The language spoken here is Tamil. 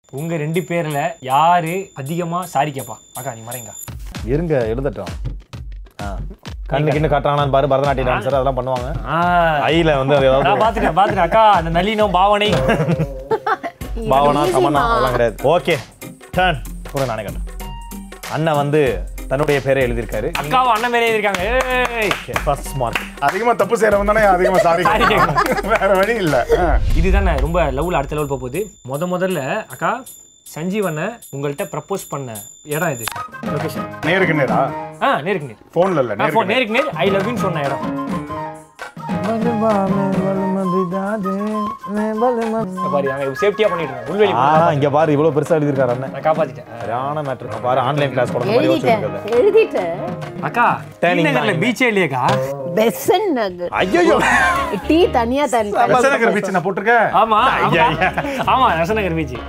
உங்க ரெண்டு பேர்ல யாரு அதிகமா சாரி கேப்பா அக்கா நீ மறைங்க இருங்க எழுதட்டும் ஆ. கண்ணு கிண்ணு காட்டுறாங்களான்னு பாரு பரதநாட்டிய டான்சர் அதெல்லாம் பண்ணுவாங்க ஐல வந்து அது ஏதாவது நான் பாத்துட்டேன் பாத்துட்டேன் அக்கா அந்த நளினம் பாவனை பாவனா easy சமனா மா. அதெல்லாம் கிடையாது ஓகே டர்ன் கூட நானே காட்டுறேன் அண்ணன் வந்து தன்னுடைய பேரை எழுதியிருக்காரு அக்காவும் அண்ணன் மேலே இருக்காங்க ஏய் ஃபர்ஸ்ட் மார்க் அதிகமா தப்பு செய்யறவன் தானே அதிகமா சாரி Sorry கேட்கணும். வேற வழி இல்ல ஆ. இதுதானே ரொம்ப லவ்ல அடுத்த லெவல் போக போகுது முத முதல்ல அக்கா சஞ்சீவனை உங்கள்கிட்ட ப்ரப்போஸ் பண்ண இடம் இது லொகேஷன் நேருக்கு நேரா ஆ நேருக்கு நேர் போன்ல இல்ல நான் நேருக்கு phone நேருக்கு நேர் ஐ லவ் யூன்னு சொன்ன இடம் இங்க பாரு நாங்க சேஃப்டியா பண்ணிட்டு இருக்கோம் உள்வெளி ஆ இங்க பாரு இவ்வளவு பெருசா எழுதியிருக்காரு அண்ணன் நான் காப்பாத்திட்டேன் சரியான மேட்ரு பாரு ஆன்லைன் கிளாஸ் போட மாதிரி எழுதிட்டேன் வச்சிருக்கிறது எழுதிட்டேன் அக்கா Turning நகர்ல nine. பீச்சே இல்லையேக்கா பெசன் நகர் ஐயோ டீ தனியா தனி வெசனகர் பீச் நான் போட்டிருக்கேன் ஆமா ஆமா. ஆமா ரசநகர் பீச்